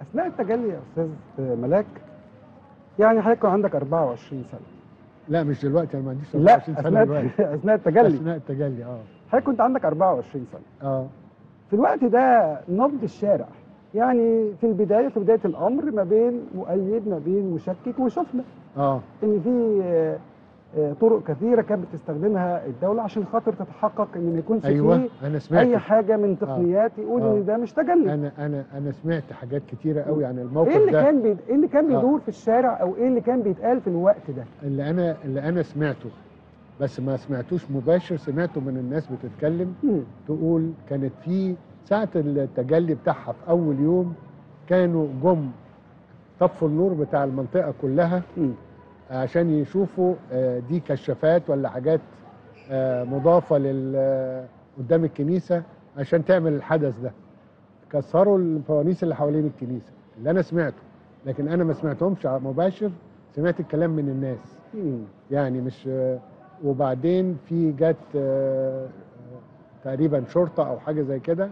اثناء التجلي يا استاذ ملاك يعني حضرتك كان عندك 24 سنه لا مش دلوقتي انا ما عنديش لا 24 سنه اثناء دلوقتي اثناء التجلي اثناء التجلي اه حضرتك كنت عندك 24 سنه اه في الوقت ده نبض الشارع يعني في البدايه في بدايه الامر ما بين مؤيد ما بين مشكك وشفنا اه ان في آه، آه، طرق كثيره كانت بتستخدمها الدوله عشان خاطر تتحقق ان ما يكونش ايوه فيه انا سمعت اي حاجه من تقنيات يقول آه. ان ده مش تجلي انا انا انا سمعت حاجات كتيره قوي عن الموقف ايه اللي ده كان بي... ايه اللي كان آه. بيدور في الشارع او ايه اللي كان بيتقال في الوقت ده اللي انا اللي انا سمعته بس ما سمعتوش مباشر سمعته من الناس بتتكلم مم. تقول كانت في ساعة التجلي بتاعها في أول يوم كانوا جم طفوا النور بتاع المنطقة كلها مم. عشان يشوفوا آه، دي كشافات ولا حاجات آه، مضافة لل آه، قدام الكنيسة عشان تعمل الحدث ده كسروا الفوانيس اللي حوالين الكنيسة اللي أنا سمعته لكن أنا ما سمعتهمش مباشر سمعت الكلام من الناس مم. يعني مش وبعدين في جت آه، آه، تقريبا شرطه او حاجه زي كده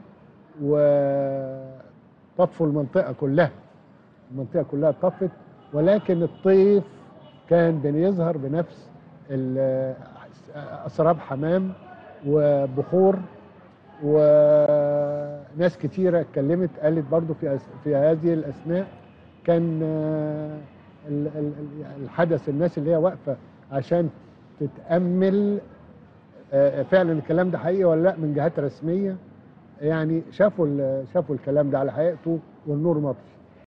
وطفوا المنطقه كلها المنطقه كلها اتطفت ولكن الطيف كان بيظهر بنفس ال- اسراب حمام وبخور وناس كتيره اتكلمت قالت برضو في أس- في هذه الاثناء كان آه، ال- ال- ال- الحدث الناس اللي هي واقفه عشان تتامل آه، فعلا الكلام ده حقيقي ولا لا من جهات رسميه يعني شافوا ال- شافوا الكلام ده على حقيقته والنور مطفي